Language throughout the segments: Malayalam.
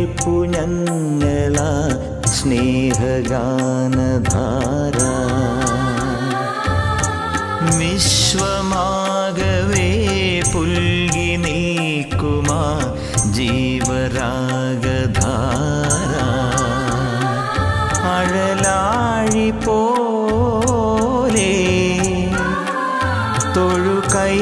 കേൾപ്പു ഞങ്ങള സ്നേഹഗാനധാര വിശ്വമാകവേ പുൽകി നീക്കുമാ ജീവരാഗധാര അഴലാഴി പോലെ തൊഴു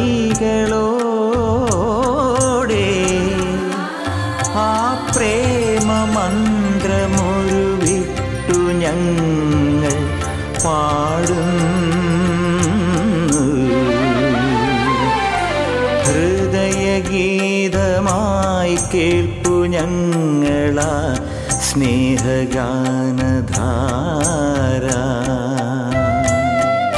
കൈകളോടെ ആ പ്രേമ മന്ത്രമൊരു വിട്ടു ഞങ്ങൾ പാടുന്നു ഹൃദയഗീതമായി കേൾപ്പു ഞങ്ങള സ്നേഹഗാനധാര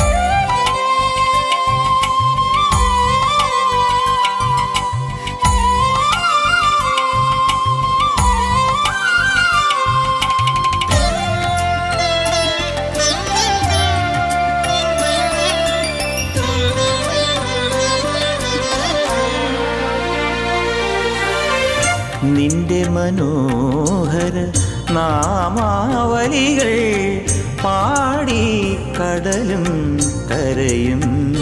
നിന്റെ മനോഹര നാമാവലികൾ പാടി കടലും കരയും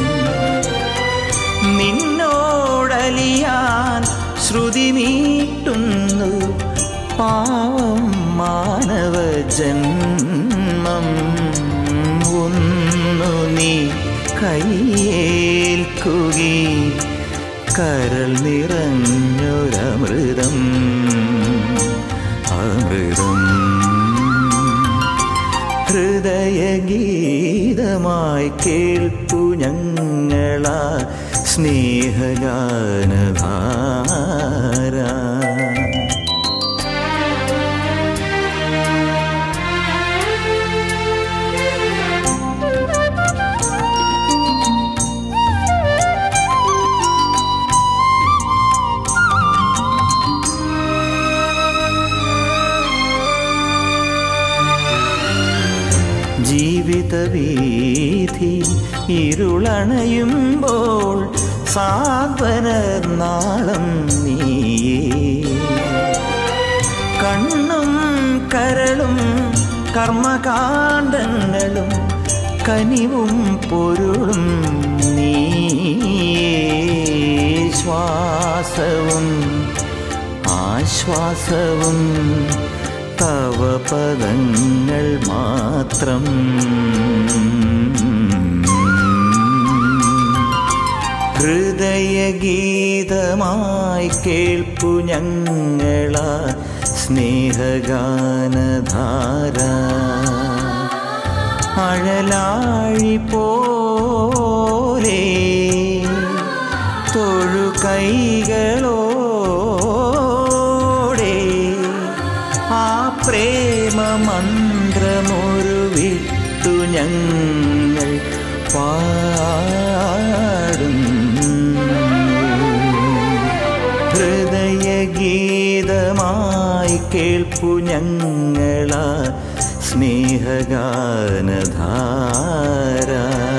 നിന്നോടലിയാൻ ശ്രുതി മീട്ടുന്നു പാവം മാനവ ജന്മം ഒന്നു നീ കയ്യേൽക്കുകി കരൾ നിറഞ്ഞൊരമൃതം അമൃതം ഹൃദയഗീതമായി കേൾപ്പു ഞങ്ങള സ്നേഹഗാനധാര ജീവിതവീഥി ഇരുളണയുമ്പോൾ സാന്ത്വന നാളം നീയേ കണ്ണും കരളും കർമ്മകാണ്ഡങ്ങളും കനിവും പൊരുളും നീയേ ശ്വാസവും ആശ്വാസവും തവ പദങ്ങൾ മാത്രം ഹൃദയഗീതമായി കേൾപ്പു ഞങ്ങള സ്നേഹഗാനധാര അഴലാഴി പോലെ തൊഴു കൈകളോടെ ആ പ്രേമ മന്ത്രമൊരു വിട്ടു ഞങ്ങൾ പാടുന്നു ഹൃദയഗീതമായി കേൾപ്പു ഞങ്ങള സ്നേഹഗാനധാര